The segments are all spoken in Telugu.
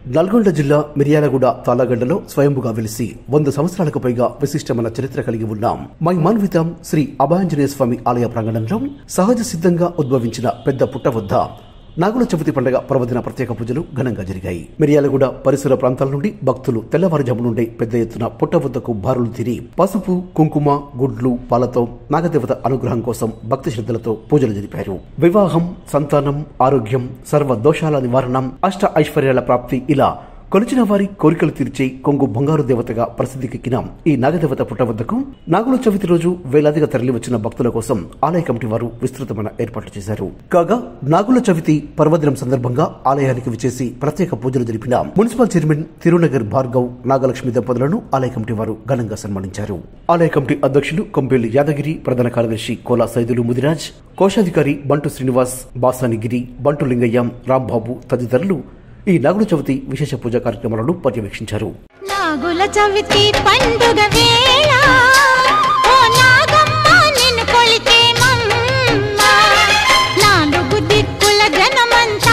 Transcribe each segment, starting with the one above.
నల్గొండ జిల్లా మిర్యాలగూడ తాళగడ్డలో స్వయంభుగా వెలిసి వంద సంవత్సరాలకు పైగా విశిష్టమైన చరిత్ర కలిగి ఉన్నాం మై మాన్వితం శ్రీ అభయాంజనేయ స్వామి ఆలయ ప్రాంగణంలో సహజ సిద్ధంగా ఉద్భవించిన పెద్ద పుట్ట వద్ద నాగుల చవితి పండుగ పర్వదిన ప్రత్యేక పూజలు ఘనంగా జరిగాయి మిర్యాలగూడ పరిసర ప్రాంతాల నుండి భక్తులు తెల్లవారుజాము నుండి పెద్ద ఎత్తున పుట్ట వద్దకు బారులు తిరి పసుపు కుంకుమ గుడ్లు పాలతో నాగదేవత అనుగ్రహం కోసం భక్తి శ్రద్ధలతో పూజలు జరిపారు వివాహం సంతానం ఆరోగ్యం సర్వ దోషాల నివారణం అష్ట ఐశ్వర్యాల ప్రాప్తి ఇలా కొలిచిన వారి కోరికలు తీర్చే కొంగు బంగారు దేవతగా ప్రసిద్ధికెక్కిన ఈ నాగదేవత పుట్ట వద్దకు నాగుల చవితి రోజు వేలాదిగా తరలివచ్చిన భక్తుల కోసం ఆలయ కమిటీ వారు విస్తృతమైన ఏర్పాట్లు చేశారు కాగా నాగుల చవితి పర్వదినం సందర్భంగా ఆలయానికి విచేసి ప్రత్యేక పూజలు జరిపిన మున్సిపల్ చైర్మన్ తిరునగర్ భార్గవ్ నాగలక్ష్మి దంపతులను ఆలయ కమిటీ వారు ఘనంగా సన్మానించారు ఆలయ కమిటీ అధ్యక్షులు కొంపేలి యాదగిరి ప్రధాన కార్యదర్శి కోలా సైదులు ముదిరాజ్ కోశాధికారి బంటు శ్రీనివాస్ బాసానిగిరి బంటు లింగయ్య రాంబాబు తదితరులు ఈ నాగుల చవితి విశేష పూజా కార్యక్రమాలను పర్యవేక్షించారు నాగుల చవితి పండుగ వేళ ఓ నాగమ్మ నిన్ను కొలిచే మమ్మ నాలుగు దిక్కుల జనమంతా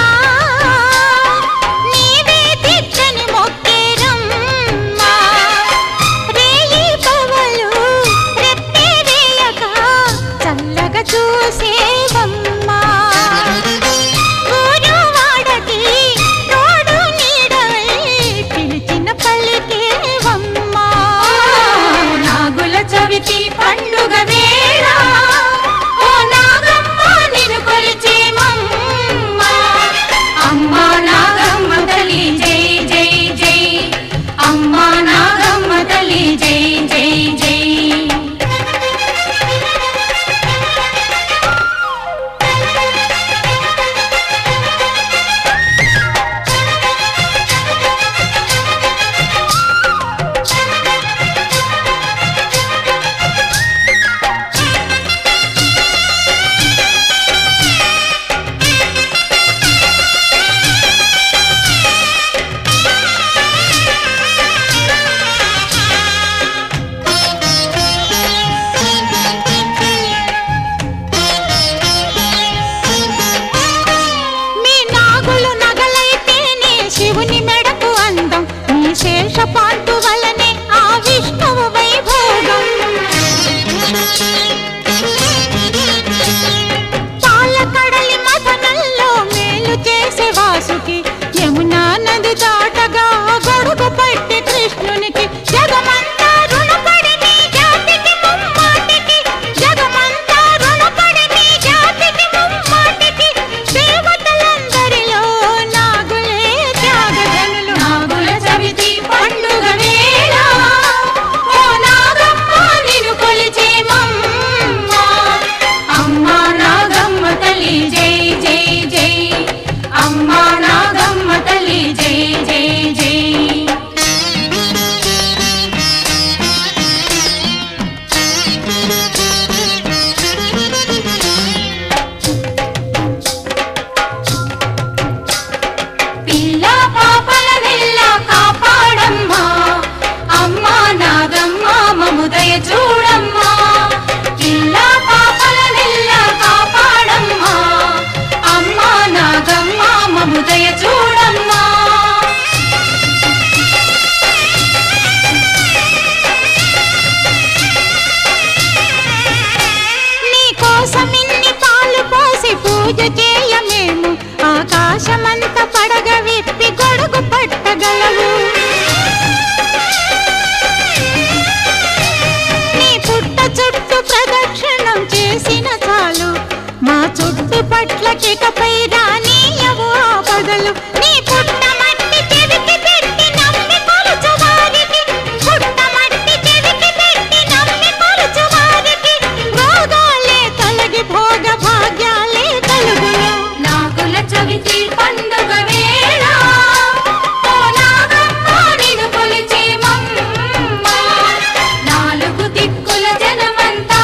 నీవే దిక్కని మొక్కేరమ్మ రేయి పవలు రెప్పే వేయక చల్లగా చూసేవమ్మ ఊరు వాడకి తోడు నీడవై పిలిచిన పలికేవమ్మ నాగుల చవితి పండుగ వేళ ఓ నాగమ్మ నిన్ను కొలిచేమమ్మ అమ్మ నాగమ్మ తల్లి జై జై జై అమ్మ నాగమ్మ తల్లి జై జై జై మీ నాగులు నగలైతేనే శివుని మెడకు అందం మీ శేషపాంటు వలనే ఆ విష్ణువు వైభోగం పాలకడలి మదనంలో మేలు చేసే వాసుకి యమునా నది దాటగా గొడుగు పట్టి కృష్ణునికి జగమంతా రుణపడి నీ జాతికి ముమ్మాటికి జగమంతా రుణపడి నీ జాతికి ముమ్మాటికి దేవతలందరిలో నాగులే త్యాగజనులు నాగుల చవితి పండుగ వేళ ఓ నాగమ్మ నిన్ను కొలిచేమమ్మ అమ్మ నాగమ్మ తల్లి జై జై జై అమ్మ నాగమ్మ తల్లి జై జై జై పిల్ల పాపల నెల్ల కాపాడమ్మా అమ్మా నాగమ్మ మముదయ చూడమ్మా పిల్ల పాపల నెల్ల కాపాడమ్మా అమ్మా నాగమ్మ మముదయ చూడమ్మా నీ కోసం ఇన్ని పాలు పోసి పూజ చేయమేము ఆకాశమంత పడగ విప్పి గొడుగు పట్టగలవు నీ పుట్ట చుట్టూ ప్రదక్షిణం చేసిన చాలు మా చుట్టు పట్లకికపై రానీయవు ఆపదలు నీ పుట్ట మట్టి చెవికి పెట్టి నమ్మి కొలుచు వారికి పుట్ట మట్టి చెవికి పెట్టి నమ్మి కొలుచు వారికి రోగాలే తొలగి భోగ భాగ్యాలే కలుగును నాగుల చవితి పండుగ వేళ ఓ నాగమ్మ నిన్ను కొలిచేమమ్మ నాలుగు దిక్కుల జనమంతా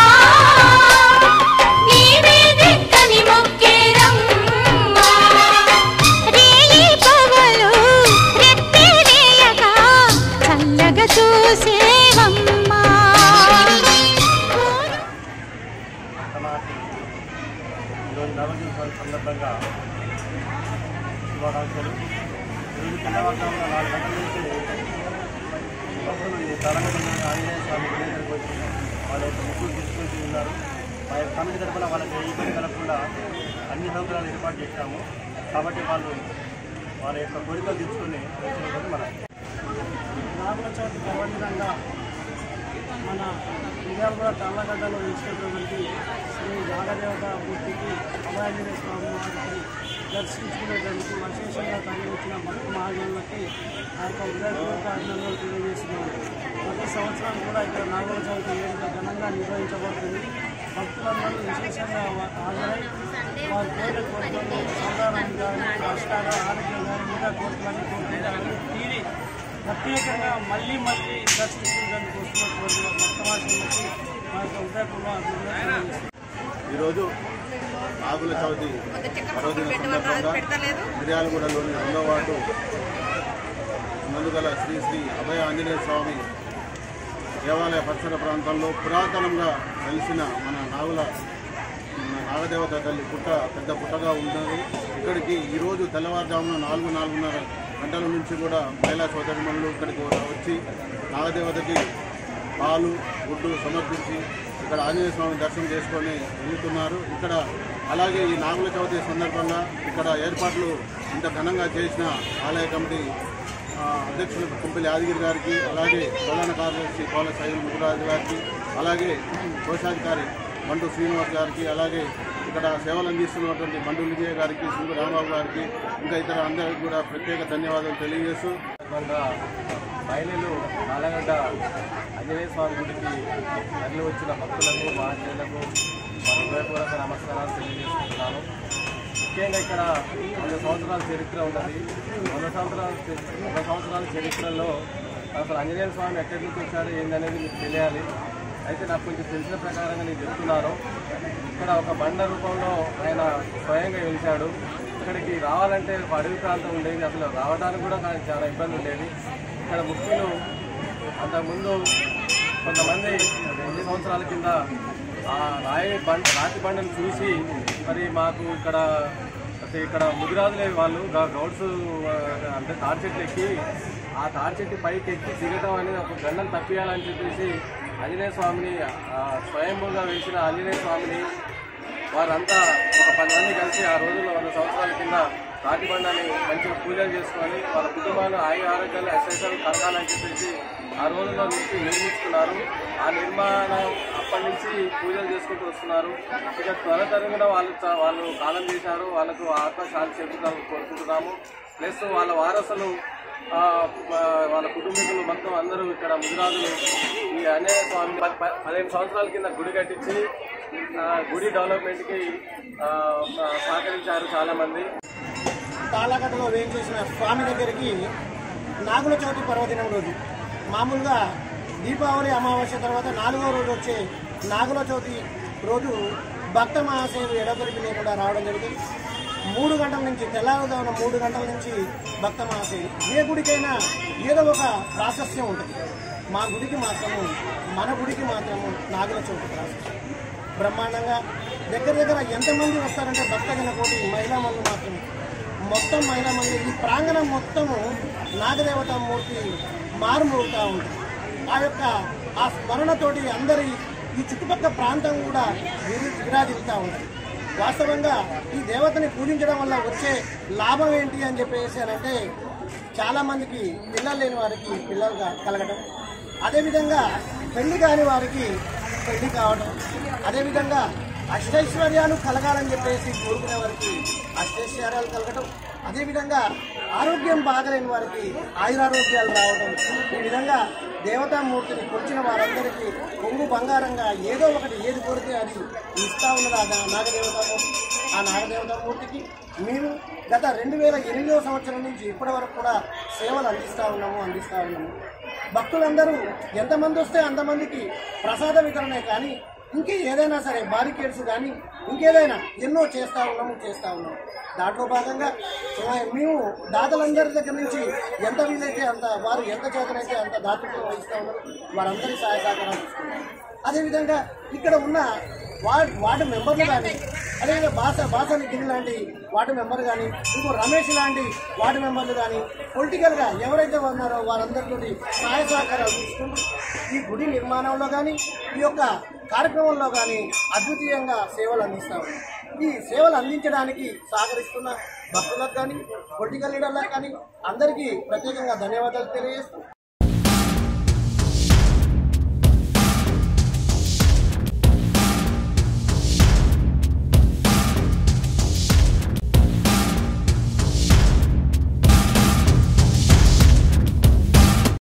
నీవే దిక్కని మొక్కేరమ్మ రేయి పవలు రెప్పే వేయక చల్లగా చూసేవమ్మా అతనాటి ఈరోజు నవదిన సందర్భంగా శుభాకాంక్షలు ఈరోజు తెల్లవారుజామున నాలుగు గంటల నుంచి భక్తులు ఈ తలంగడి ఆంజనేయ స్వామి గుడి దగ్గరికి వచ్చి వాళ్ళ యొక్క ముక్కులు తీసుకుంటూ ఉన్నారు మా యొక్క కమిటీ తరఫున వాళ్ళకి ఇబ్బంది కలగకుండా అన్ని సౌకర్యాలు ఏర్పాటు చేశాము కాబట్టి వాళ్ళు వాళ్ళ యొక్క కోరికలు తీర్చుకుని వచ్చినటువంటి మన నాగుల చవితి పర్వదినంగా మన విజయవాడ తాళ్ళగడ్డలో నిలిచినటువంటి శ్రీ నాగదేవత మూర్తికి అభయాంజనేయ స్వామి వారికి దర్శించుకునేందుకు విశేషంగా తరలి వచ్చిన భక్త మహాజనులకి ఆ యొక్క హృదయపూర్వక అభినందనలు తెలియజేస్తున్నాము ప్రతి సంవత్సరం కూడా ఇక్కడ నాగుల చవితి వేడుక ఘనంగా నిర్వహించబడుతుంది భక్తులందరూ విశేషంగా వా- హాజరై వారి కోరిక కోరికలు సాధారణంగా కష్టాలు ఆరోగ్యం కానీ మిగతా కోరికలన్నీ కోరుకుంటారని తీరి ప్రత్యేకంగా మళ్ళీ మళ్ళీ దర్శించడానికి వస్తున్నటువంటి భక్తవాసులకి మా యొక్క హృదయపూర్వక అభినందనలు తెలియజేస్తున్నాము. ఈరోజు ఆకుల చవితి పర్వదిన సందర్భంగా మిర్యాలగూడలోని రెండో వార్డు నందుగల శ్రీ శ్రీ అభయ ఆంజనేయ స్వామి దేవాలయ పరిసర ప్రాంతంలో పురాతనంగా వెలిసిన మన నాగుల మన నాగదేవత తల్లి పుట్ట పెద్ద పుట్టగా ఉన్నది ఇక్కడికి ఈరోజు తెల్లవారుజామున నాలుగు నాలుగున్నర గంటల నుంచి కూడా మహిళా సోదరిమణులు ఇక్కడికి వచ్చి నాగదేవతకి పాలు గుడ్డు సమర్పించి ఇక్కడ ఆంజనేయ స్వామి దర్శనం చేసుకొని వెళ్తున్నారు ఇక్కడ అలాగే ఈ నాగుల చవితి సందర్భంగా ఇక్కడ ఏర్పాట్లు ఇంత ఘనంగా చేసిన ఆలయ కమిటీ ఆ, అధ్యక్షులు కుంపిలి యాదగిరి గారికి అలాగే ప్రధాన కార్యదర్శి కోల సైల్ ముగురాజు గారికి అలాగే కోశాధికారి బండు శ్రీనివాస్ గారికి అలాగే ఇక్కడ సేవలు అందిస్తున్నటువంటి బండు విజయ గారికి సింగు రాంబాబు గారికి ఇంకా ఇతర అందరికీ కూడా ప్రత్యేక ధన్యవాదాలు తెలియజేస్తూ సందర్భంగా మహిళలు నాలగడ్డ ఆంజనేయ స్వామి గుడికి తరలి వచ్చిన భక్తులకు మహాశయులకు మా హృదయపూర్వక నమస్కారాలు తెలియజేసుకుంటున్నాను ముఖ్యంగా ఇక్కడ వంద సంవత్సరాల చరిత్ర ఉన్నది వంద సంవత్సరాల చరి- వంద సంవత్సరాల చరిత్రలో అసలు ఆంజనేయ స్వామి ఎక్కడి నుంచి వచ్చాడు ఏందనేది మీకు తెలియాలి అయితే నాకు కొంచెం తెలిసిన ప్రకారంగా నేను చెప్తున్నాను ఇక్కడ ఒక బండ రూపంలో ఆయన స్వయంగా వెలిచాడు ఇక్కడికి రావాలంటే ఒక అడవి ప్రాంతం ఉండేది అసలు రావడానికి కూడా నాకు చాలా ఇబ్బంది ఉండేది ఇక్కడ ముఖ్యులు అంతకుముందు కొంతమంది ఎన్ని సంవత్సరాల కింద ఆ రాయి బండ రాతి బండను చూసి మరి మాకు ఇక్కడ అంటే ఇక్కడ ముదిరాజులే వాళ్ళు గా- గౌడ్స్ ఆ, అంటే తాడి చెట్లు ఎక్కి ఆ తాడి చెట్టు పైకి ఎక్కి దిగటం అనేది ఒక గండం తప్పియాలని చెప్పేసి ఆంజనేయ స్వామిని ఆ, స్వయంభూగా వేసిన ఆంజనేయ స్వామిని వారంతా ఒక పది మంది కలిసి ఆ రోజుల్లో వంద సంవత్సరాల కింద రాతి బండాన్ని మంచిగా పూజలు చేసుకొని వాళ్ళ కుటుంబాలు ఆయుర ఆరోగ్యాలు ఎస్ఎస్ఎల్ కలగాలని చెప్పేసి ఆ రోజుల్లో నుంచి నిర్మించుకున్నారు ఆ నిర్మాణం అప్పటి నుంచి పూజలు చేసుకుంటూ వస్తున్నారు ఇక త్వర తరంగా వాళ్ళు చ- వాళ్ళు కాలం చేశారు వాళ్ళకు ఆత్మశాంతి చెందుతారు కోరుకుంటున్నాము ప్లస్ వాళ్ళ వారసులు ఆ, ఆ, వాళ్ళ కుటుంబీకులు మొత్తం అందరూ ఇక్కడ ముదిరాజులు ఈ అనే స్వామి ప- ప- పదిహేను సంవత్సరాల కింద గుడి కట్టించి ఆ, గుడి డెవలప్మెంట్కి ఆ, ఆ, సహకరించారు చాలా మంది తాళ్ళగడ్డలో వేయించేసిన స్వామి దగ్గరికి నాగుల చవితి పర్వదినం రోజు మామూలుగా దీపావళి అమావాస్య తర్వాత నాలుగో రోజు వచ్చే నాగుల చవితి రోజు భక్త మహాశయులు ఎడతెరిపి లేకుండా రావడం జరుగుతుంది మూడు గంటల నుంచి తెల్లారుజామున మూడు గంటల నుంచి భక్త మహాశయులు ఏ గుడికైనా ఏదో ఒక ప్రాశస్యం ఉంటుంది మా గుడికి మాత్రము మన గుడికి మాత్రము నాగుల చవితి ప్రాశస్యం బ్రహ్మాండంగా దగ్గర దగ్గర ఎంతమంది వస్తారంటే భక్తజన కోటి మహిళా మంది మాత్రమే మొత్తం మహిళా మంది ఈ ప్రాంగణం మొత్తము నాగదేవత మూర్తి మారుమోగుతూ ఉంటుంది ఆ యొక్క ఆ స్మరణతోటి అందరి ఈ చుట్టుపక్కల ప్రాంతం కూడా విరి- విరాజిల్లుతూ ఉంటుంది వాస్తవంగా ఈ దేవతని పూజించడం వల్ల వచ్చే లాభం ఏంటి అని చెప్పేసి అని అంటే చాలా మందికి పిల్లలు లేని వారికి పిల్లలు క- కలగడం అదేవిధంగా పెళ్లి కాని వారికి పెళ్లి కావడం అదేవిధంగా అష్టైశ్వర్యాలు కలగాలని చెప్పేసి కోరుకునే వారికి అష్టైశ్వర్యాలు కలగడం అదేవిధంగా ఆరోగ్యం బాగలేని వారికి ఆయురారోగ్యాలు రావడం ఈ విధంగా దేవతామూర్తిని కొలిచిన వారందరికీ కొంగు బంగారంగా ఏదో ఒకటి ఏది కోరితే అది ఇస్తా ఉన్నది ఆ నాగదేవతామూర్తి ఆ నాగదేవతామూర్తికి మేము గత రెండు వేల ఎనిమిదవ సంవత్సరం నుంచి ఇప్పటి వరకు కూడా సేవలు అందిస్తూ ఉన్నాము అందిస్తూ ఉన్నాము భక్తులందరూ ఎంతమంది వస్తే అంతమందికి ప్రసాద వితరణే కానీ ఇంకే ఏదైనా సరే బారికేడ్స్ కానీ ఇంకేదైనా ఎన్నో చేస్తూ ఉన్నాము చేస్తూ ఉన్నాము దాంట్లో భాగంగా ఆ, మేము దాతలందరి దగ్గర నుంచి ఎంత వీలైతే అంత వారు ఎంత చేతనైతే అంత దాతృత్వం వహిస్తూ ఉన్నారు వారందరి సహాయ సహకారాలు తీసుకుంటారు అదేవిధంగా ఇక్కడ ఉన్న వార్డ్ వార్డు మెంబర్లు కానీ అదేవిధంగా భాష భాషని గిరి లాంటి వార్డు మెంబర్ కానీ ఇంకో రమేష్ లాంటి వార్డు మెంబర్లు కానీ పొలిటికల్గా ఎవరైతే ఉన్నారో వారందరితో సహాయ సహకారాలు తీసుకుంటూ ఈ గుడి నిర్మాణంలో కానీ ఈ యొక్క కార్యక్రమంలో కానీ అద్వితీయంగా సేవలు అందిస్తాము ఈ సేవలు అందించడానికి సహకరిస్తున్న భక్తులకు కానీ పొలిటికల్ లీడర్లకు కానీ అందరికీ ప్రత్యేకంగా ధన్యవాదాలు తెలియజేస్తూ